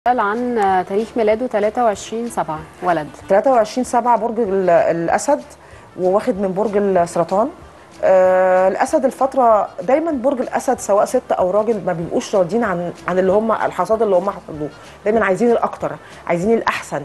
سأل عن تاريخ ميلاده 23 7 ولد 23 7 برج ال- الاسد وواخد من برج السرطان آه الاسد الفتره دايما برج الاسد سواء ست او راجل ما بيبقوش راضيين عن عن اللي هم الحصاد اللي هم حصدوه دايما عايزين الاكتر عايزين الاحسن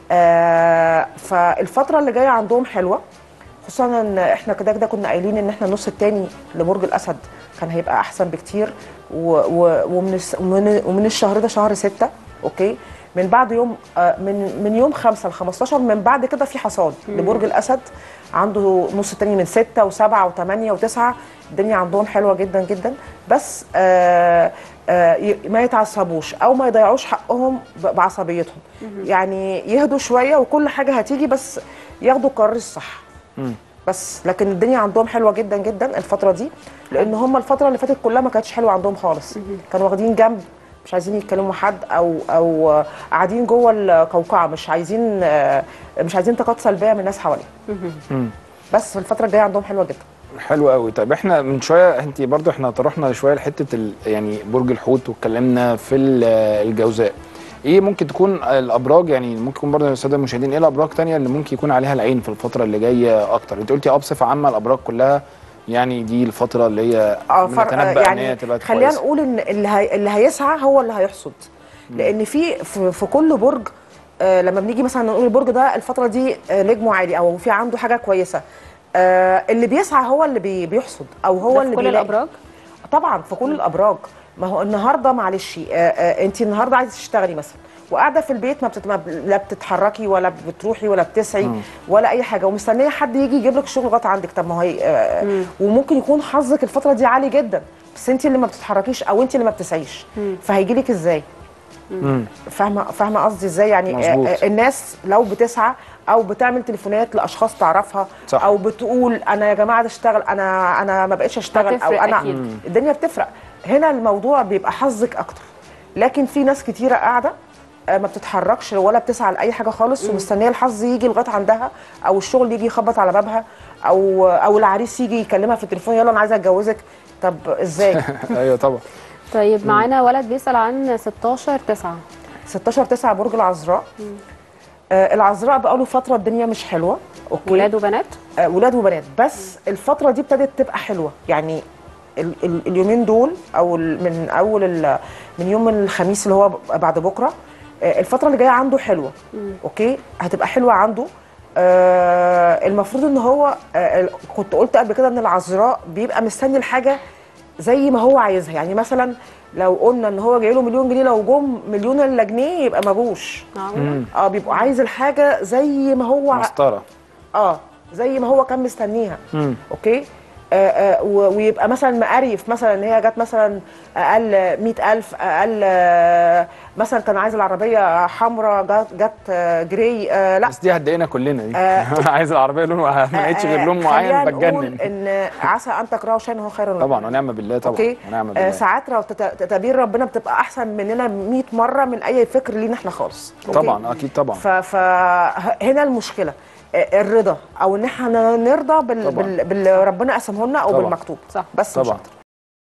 آه فالفتره اللي جايه عندهم حلوه خصوصا ان احنا كده كده كنا قايلين ان احنا النص الثاني لبرج الاسد كان هيبقى احسن بكتير و و ومن الس- ومن, ومن الشهر ده شهر ستة اوكي من بعد يوم آه، من من يوم 5 ل 15 من بعد كده في حصاد لبرج الاسد عنده نص تاني من 6 و7 و8 و9 الدنيا عندهم حلوه جدا جدا بس آه آه ي- ما يتعصبوش او ما يضيعوش حقهم ب- بعصبيتهم يعني يهدوا شويه وكل حاجه هتيجي بس ياخدوا القرار الصح بس لكن الدنيا عندهم حلوه جدا جدا الفتره دي لان هم الفتره اللي فاتت كلها ما كانتش حلوه عندهم خالص كانوا واخدين جنب مش عايزين يتكلموا حد او او آه، قاعدين جوه القوقعه مش عايزين آه، مش عايزين طاقات سلبيه من الناس حواليهم بس الفتره الجايه عندهم حلوه جدا حلو قوي طيب احنا من شويه انت برضو احنا طرحنا شويه لحته ال- يعني برج الحوت واتكلمنا في ال- الجوزاء ايه ممكن تكون الابراج يعني ممكن يكون برضه الساده المشاهدين ايه الابراج تانية اللي ممكن يكون عليها العين في الفتره اللي جايه اكتر انت قلتي اه بصفه عامه الابراج كلها يعني دي الفتره اللي هي اه فرق بنتنبأ ان هي يعني تبقى خلينا كويسة. نقول ان اللي, هي اللي هيسعى هو اللي هيحصد لان في في, في كل برج آه لما بنيجي مثلا نقول البرج ده الفتره دي آه نجمه عالي او في عنده حاجه كويسه آه اللي بيسعى هو اللي بي بيحصد او هو ده اللي في كل بيلاقي. الأبراج طبعا في كل الابراج ما هو النهارده معلش آه، آه، انت النهارده عايزه تشتغلي مثلا وقاعده في البيت ما, بتت... ما ب- لا بتتحركي ولا بتروحي ولا بتسعي ولا اي حاجه ومستنيه حد يجي يجيب لك الشغل لغايه عندك طب ما هو هي آه، وممكن يكون حظك الفتره دي عالي جدا بس انت اللي ما بتتحركيش او انت اللي ما بتسعيش فهيجي لك ازاي فاهمه فاهمه قصدي ازاي يعني آه، مظبوط. آه، الناس لو بتسعى او بتعمل تليفونات لاشخاص تعرفها صح. او بتقول انا يا جماعه ده اشتغل انا انا ما بقتش اشتغل او هتفرق انا أكيد. الدنيا بتفرق هنا الموضوع بيبقى حظك اكتر لكن في ناس كتيره قاعده آه، ما بتتحركش ولا بتسعى لاي حاجه خالص ومستنيه الحظ يجي لغايه عندها او الشغل يجي يخبط على بابها او او العريس يجي يكلمها في التليفون يلا انا عايزه اتجوزك طب ازاي ايوه طبعا طيب معانا ولد بيسأل عن 16 9 16 9 برج العذراء آه العذراء بقاله فتره الدنيا مش حلوه اوكي ولاد وبنات آه، ولاد وبنات بس الفتره دي ابتدت تبقى حلوه يعني ال ال اليومين دول او ال- من اول ال- من يوم الخميس اللي هو ب- بعد بكره آه، الفتره اللي جايه عنده حلوه اوكي هتبقى حلوه عنده آه المفروض ان هو آه ال- كنت قلت قبل كده ان العذراء بيبقى مستني الحاجه زي ما هو عايزها يعني مثلا لو قلنا ان هو جاي له مليون جنيه لو جم مليون الا جنيه يبقى ما جوش معقولة اه بيبقوا عايز الحاجه زي ما هو ع- مسطره اه زي ما هو كان مستنيها مم. اوكي آه آه و- ويبقى مثلا مقريف مثلا ان هي جت مثلا اقل 100000 اقل آه مثلا كان عايز العربيه حمراء جت جت آه جراي آه لا بس دي هتضايقنا كلنا دي آه. عايز العربيه لون ما لقيتش غير لون آه، معين خلينا نقول بتجنن ان عسى ان تكرهوا شيئا هو خير لكم طبعا ونعم بالله طبعا اوكي ونعم آه بالله ساعات لو تت- تدابير ربنا بتبقى احسن مننا 100 مره من اي فكر لينا احنا خالص أوكي؟ طبعا اكيد طبعا فهنا المشكله آه، الرضا او ان احنا نرضى بال... طبعاً. بال... باللي ربنا قسمه لنا او طبعاً. بالمكتوب صح. بس مش طبعا اكتر